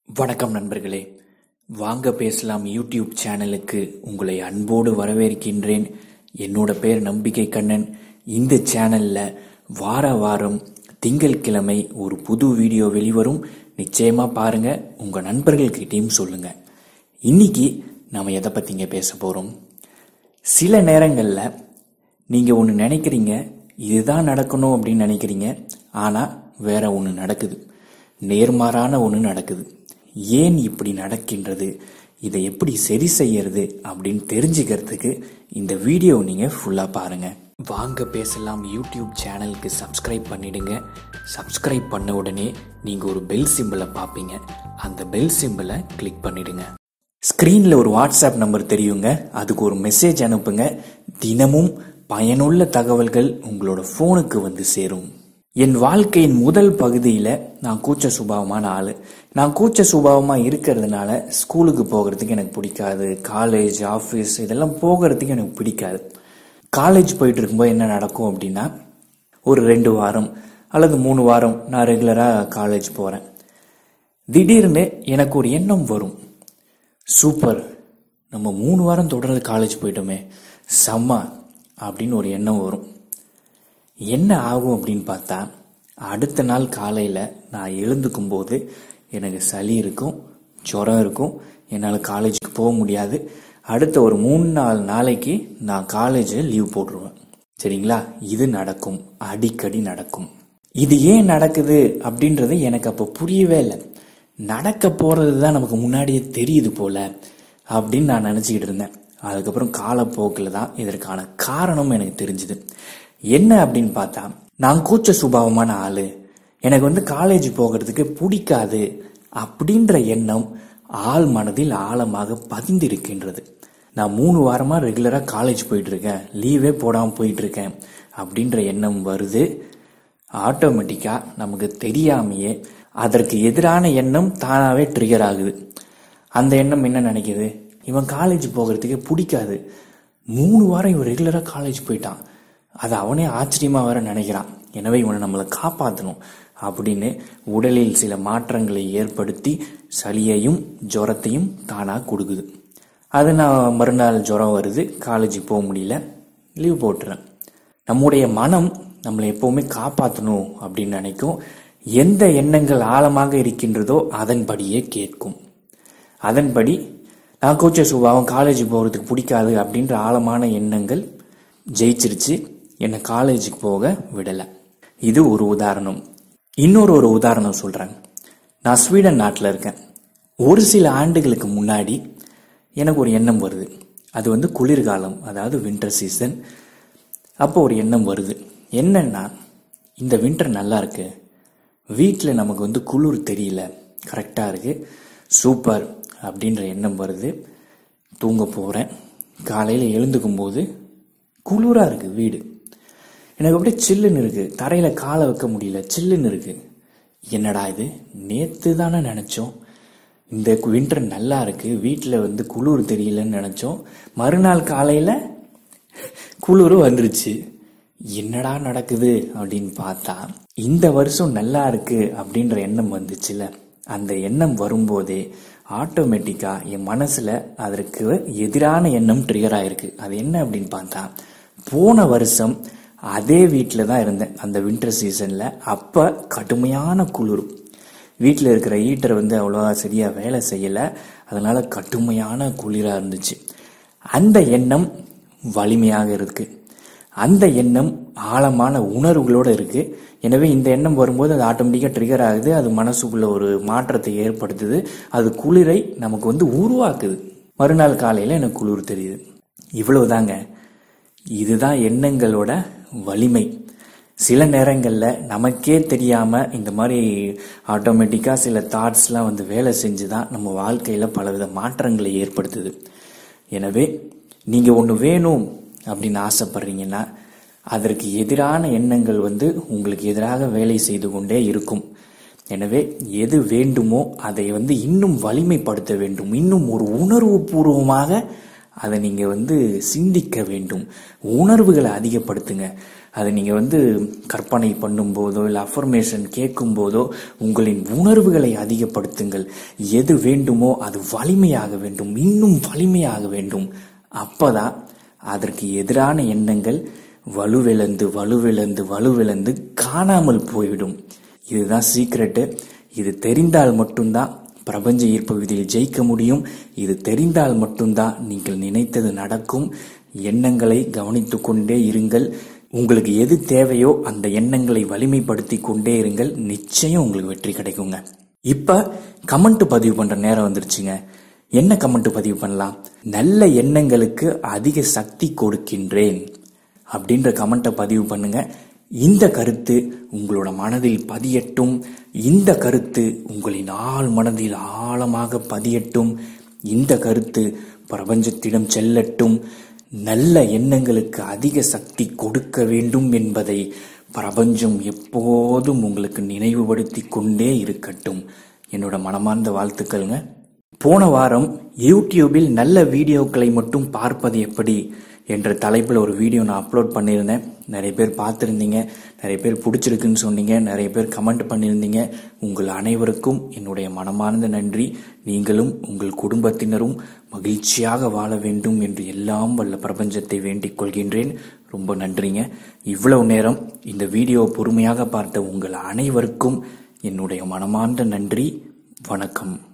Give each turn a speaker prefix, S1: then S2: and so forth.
S1: வணக்கம் நண்பர்களே வாங்க பேசலாம் யூடியூப் சேனலுக்கு உங்களை அன்போடு வரவேற்கின்றேன் என்னோட பேர் நம்பிக்கை கண்ணன் இந்த சேனல்ல வார வாரம் திங்கட்கிழமை ஒரு புது வீடியோ வெளிவரும் நிச்சயமா பாருங்க உங்க நண்பர்கள்கிட்டயும் சொல்லுங்க இன்னைக்கு நாம எதை பத்திங்க பேச போறோம் சில நேரங்கள்ல நீங்க ஒன்று நினைக்கிறீங்க இதுதான் நடக்கணும் அப்படின்னு நினைக்கிறீங்க ஆனா வேற ஒன்று நடக்குது நேர்மாறான ஒன்று நடக்குது ஏன் இப்படி நடக்கின்றது இதை எப்படி சரி செய்யறது அப்படின்னு தெரிஞ்சுக்கிறதுக்கு இந்த வீடியோ நீங்க ஃபுல்லா பாருங்க வாங்க பேசலாம் யூடியூப் சேனலுக்கு சப்ஸ்கிரைப் பண்ணிடுங்க சப்ஸ்கிரைப் பண்ண உடனே நீங்க ஒரு பெல் சிம்பிளை பார்ப்பீங்க அந்த பெல் சிம்பிளை கிளிக் பண்ணிடுங்க ஸ்க்ரீனில் ஒரு வாட்ஸ்அப் நம்பர் தெரியுங்க அதுக்கு ஒரு மெசேஜ் அனுப்புங்க தினமும் பயனுள்ள தகவல்கள் உங்களோட ஃபோனுக்கு வந்து சேரும் என் வாழ்க்கையின் முதல் பகுதியில் நான் கூச்ச சுபாவமான ஆள் நான் கூச்ச சுபாவமாக இருக்கிறதுனால ஸ்கூலுக்கு போகிறதுக்கு எனக்கு பிடிக்காது காலேஜ் ஆஃபீஸ் இதெல்லாம் போகிறதுக்கு எனக்கு பிடிக்காது காலேஜ் போயிட்டு இருக்கும்போது என்ன நடக்கும் அப்படின்னா ஒரு ரெண்டு வாரம் அல்லது மூணு வாரம் நான் ரெகுலராக காலேஜ் போகிறேன் திடீர்னு எனக்கு ஒரு எண்ணம் வரும் சூப்பர் நம்ம மூணு வாரம் தொடர்ந்து காலேஜ் போயிட்டோமே செம்ம அப்படின்னு ஒரு எண்ணம் வரும் என்ன ஆகும் அப்படின்னு பார்த்தா அடுத்த நாள் காலையில் நான் எழுந்துக்கும் போது எனக்கு சளி இருக்கும் ஜுரம் இருக்கும் என்னால் காலேஜுக்கு போக முடியாது அடுத்த ஒரு மூணு நாலு நாளைக்கு நான் காலேஜில் லீவ் போட்டுருவேன் சரிங்களா இது நடக்கும் அடிக்கடி நடக்கும் இது ஏன் நடக்குது அப்படின்றது எனக்கு அப்போ புரியவே இல்லை நடக்க போறது தான் நமக்கு முன்னாடியே தெரியுது போல அப்படின்னு நான் நினச்சிக்கிட்டு இருந்தேன் அதுக்கப்புறம் காலப்போக்கில் தான் இதற்கான காரணம் எனக்கு தெரிஞ்சுது என்ன அப்படின்னு பார்த்தா நான் கூச்ச சுபாவமான ஆளு எனக்கு வந்து காலேஜ் போகிறதுக்கு பிடிக்காது அப்படின்ற எண்ணம் ஆள் மனதில் ஆழமாக பதிந்திருக்கின்றது நான் மூணு வாரமா ரெகுலரா காலேஜ் போயிட்டு இருக்கேன் லீவே போடாம போயிட்டு இருக்கேன் அப்படின்ற எண்ணம் வருது ஆட்டோமேட்டிக்கா நமக்கு தெரியாமையே அதற்கு எதிரான எண்ணம் தானாவே ட்ரிகர் ஆகுது அந்த எண்ணம் என்ன நினைக்குது இவன் காலேஜ் போகிறதுக்கு பிடிக்காது மூணு வாரம் இவன் ரெகுலரா காலேஜ் போயிட்டான் அது அவனே ஆச்சரியமா வேற நினைக்கிறான் எனவே இவனை நம்மளை காப்பாற்றணும் அப்படின்னு உடலில் சில மாற்றங்களை ஏற்படுத்தி சளியையும் ஜுரத்தையும் தானா கொடுக்குது அது நான் மறுநாள் ஜுரம் வருது காலேஜ் போக முடியல லீவ் போட்டுறேன் நம்முடைய மனம் நம்மளை எப்பவுமே காப்பாற்றணும் அப்படின்னு நினைக்கும் எந்த எண்ணங்கள் ஆழமாக இருக்கின்றதோ அதன்படியே கேட்கும் அதன்படி நான் கூச்ச சுபாவம் காலேஜ் போகிறதுக்கு பிடிக்காது அப்படின்ற ஆழமான எண்ணங்கள் ஜெயிச்சிருச்சு என்னை காலேஜுக்கு போக விடலை இது ஒரு உதாரணம் இன்னொரு ஒரு உதாரணம் சொல்கிறேன் நான் ஸ்வீடன் நாட்டில் இருக்கேன் ஒரு சில ஆண்டுகளுக்கு முன்னாடி எனக்கு ஒரு எண்ணம் வருது அது வந்து குளிர்காலம் அதாவது வின்டர் சீசன் அப்போ ஒரு எண்ணம் வருது என்னன்னா இந்த வின்டர் நல்லா இருக்கு வீட்டில் நமக்கு வந்து குளிர் தெரியல கரெக்டாக இருக்கு சூப்பர் அப்படின்ற எண்ணம் வருது தூங்க போகிறேன் காலையில் எழுந்துக்கும் போது குளிராக இருக்கு வீடு எனக்கு அப்படியே சில்லுன்னு இருக்கு தரையில் காலை வைக்க முடியல சில்லுன்னு இருக்கு என்னடா இது நேற்று தானே நினச்சோம் இந்த வின்டர் நல்லா இருக்கு வீட்டில் வந்து குளிர் தெரியலன்னு நினச்சோம் மறுநாள் காலையில் குளிர் வந்துருச்சு என்னடா நடக்குது அப்படின்னு பார்த்தா இந்த வருஷம் நல்லா இருக்கு அப்படின்ற எண்ணம் வந்துச்சுல அந்த எண்ணம் வரும்போதே ஆட்டோமேட்டிக்கா என் மனசுல அதற்கு எதிரான எண்ணம் ட்ரிகர் ஆயிருக்கு அது என்ன அப்படின்னு பார்த்தா போன வருஷம் அதே வீட்டில் தான் இருந்தேன் அந்த வின்டர் சீசன்ல அப்ப கடுமையான குளிர் வீட்டில் இருக்கிற ஹீட்டர் வந்து அவ்வளோவா சரியா வேலை செய்யல அதனால கடுமையான குளிரா இருந்துச்சு அந்த எண்ணம் வலிமையாக இருக்கு அந்த எண்ணம் ஆழமான உணர்வுகளோட இருக்கு எனவே இந்த எண்ணம் வரும்போது அது ஆட்டோமேட்டிக்காக ட்ரிகர் ஆகுது அது மனசுக்குள்ள ஒரு மாற்றத்தை ஏற்படுத்துது அது குளிரை நமக்கு வந்து உருவாக்குது மறுநாள் காலையில் எனக்கு குளிர் தெரியுது இவ்வளவுதாங்க இதுதான் எண்ணங்களோட வலிமை சில நேரங்களில் நமக்கே தெரியாம இந்த மாதிரி ஆட்டோமேட்டிக்காக சில தாட்ஸ்லாம் வந்து வேலை செஞ்சு தான் நம்ம வாழ்க்கையில் பலவித மாற்றங்களை ஏற்படுத்துது எனவே நீங்கள் ஒன்று வேணும் அப்படின்னு ஆசைப்படுறீங்கன்னா அதற்கு எதிரான எண்ணங்கள் வந்து உங்களுக்கு எதிராக வேலை செய்து கொண்டே இருக்கும் எனவே எது வேண்டுமோ அதை வந்து இன்னும் வலிமைப்படுத்த வேண்டும் இன்னும் ஒரு உணர்வு பூர்வமாக அதை நீங்க வந்து சிந்திக்க வேண்டும் உணர்வுகளை அதிகப்படுத்துங்க அதை நீங்கள் வந்து கற்பனை பண்ணும்போதோ இல்லை அஃபர்மேஷன் கேட்கும்போதோ உங்களின் உணர்வுகளை அதிகப்படுத்துங்கள் எது வேண்டுமோ அது வலிமையாக வேண்டும் இன்னும் வலிமையாக வேண்டும் அப்பதான் அதற்கு எதிரான எண்ணங்கள் வலுவிழந்து வலுவிழந்து வலுவிழந்து காணாமல் போய்விடும் இதுதான் சீக்ரெட்டு இது தெரிந்தால் மட்டும்தான் பிரபஞ்ச ஈர்ப்பு விதியில் ஜெயிக்க முடியும் இது தெரிந்தால் மட்டும்தான் நீங்கள் நினைத்தது நடக்கும் எண்ணங்களை கவனித்துக் கொண்டே இருங்கள் உங்களுக்கு எது தேவையோ அந்த எண்ணங்களை வலிமைப்படுத்தி கொண்டே இருங்கள் நிச்சயம் உங்களுக்கு வெற்றி கிடைக்குங்க இப்ப கமெண்ட் பதிவு பண்ற நேரம் வந்துருச்சுங்க என்ன கமெண்ட் பதிவு பண்ணலாம் நல்ல எண்ணங்களுக்கு அதிக சக்தி கொடுக்கின்றேன் அப்படின்ற கமெண்ட்டை பதிவு பண்ணுங்க இந்த கருத்து உங்களோட மனதில் பதியட்டும் இந்த கருத்து உங்களின் ஆழ் மனதில் ஆழமாக பதியட்டும் இந்த கருத்து பிரபஞ்சத்திடம் செல்லட்டும் நல்ல எண்ணங்களுக்கு அதிக சக்தி கொடுக்க வேண்டும் என்பதை பிரபஞ்சம் எப்போதும் உங்களுக்கு நினைவுபடுத்தி கொண்டே இருக்கட்டும் என்னோட மனமார்ந்த வாழ்த்துக்கள்ங்க போன வாரம் யூடியூபில் நல்ல வீடியோக்களை மட்டும் பார்ப்பது எப்படி என்ற தலைப்பில் ஒரு வீடியோ நான் அப்லோட் பண்ணியிருந்தேன் நிறைய பேர் பார்த்துருந்தீங்க நிறைய பேர் பிடிச்சிருக்குன்னு சொன்னீங்க நிறைய பேர் கமெண்ட் பண்ணியிருந்தீங்க உங்கள் அனைவருக்கும் என்னுடைய மனமார்ந்த நன்றி நீங்களும் உங்கள் குடும்பத்தினரும் மகிழ்ச்சியாக வாழ வேண்டும் என்று எல்லாம் வல்ல பிரபஞ்சத்தை வேண்டிக் கொள்கின்றேன் ரொம்ப நன்றிங்க இவ்வளவு நேரம் இந்த வீடியோவை பொறுமையாக பார்த்த உங்கள் அனைவருக்கும் என்னுடைய மனமார்ந்த நன்றி வணக்கம்